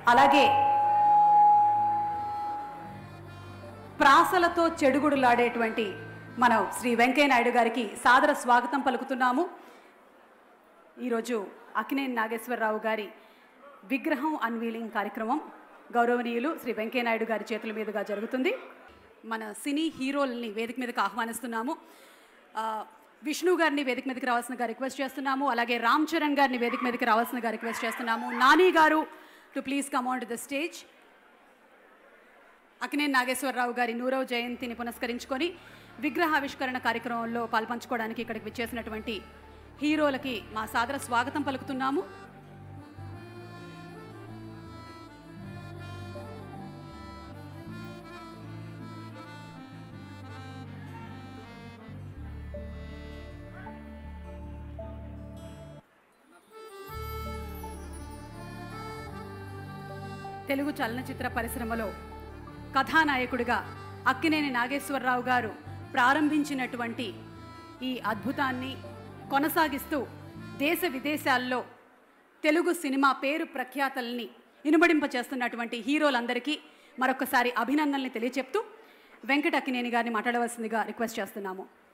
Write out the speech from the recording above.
అలాగే ప్రాసలతో చెడుగుడులాడేటువంటి మనం శ్రీ వెంకయ్య నాయుడు గారికి సాదర స్వాగతం పలుకుతున్నాము ఈరోజు అక్కినేని నాగేశ్వరరావు గారి విగ్రహం అన్వీలింగ్ కార్యక్రమం గౌరవనీయులు శ్రీ వెంకయ్య నాయుడు గారి చేతుల మీదుగా జరుగుతుంది మన సినీ హీరోలని వేదిక మీదకి ఆహ్వానిస్తున్నాము ఆ, విష్ణు గారిని వేదిక మీదకి రావాల్సిందిగా రిక్వెస్ట్ చేస్తున్నాము అలాగే రామ్ చరణ్ గారిని వేదిక మీదకి రావాల్సిందిగా రిక్వెస్ట్ చేస్తున్నాము Nani garu to please come on to the stage Akkineni Nageswara Rao గారి నూరవ జయంతిని పురస్కరించుకొని విగ్రహావిష్కరణ కార్యక్రమంలో పాల్పంచుకోవడానికి ఇక్కడికి విచ్చేసినటువంటి హీరోలకి మా సాదర స్వాగతం పలుకుతున్నాము తెలుగు చలనచిత్ర పరిశ్రమలో కథానాయకుడిగా అక్కినేని నాగేశ్వరరావు గారు ప్రారంభించినటువంటి ఈ అద్భుతాన్ని కొనసాగిస్తూ దేశ విదేశాల్లో తెలుగు సినిమా పేరు ప్రఖ్యాతల్ని ఇనుమడింపచేస్తున్నటువంటి హీరోలందరికీ మరొకసారి అభినందనల్ని తెలియచెప్తూ వెంకట అక్కినేని గారిని మాట్లాడవలసిందిగా రిక్వెస్ట్ చేస్తున్నాము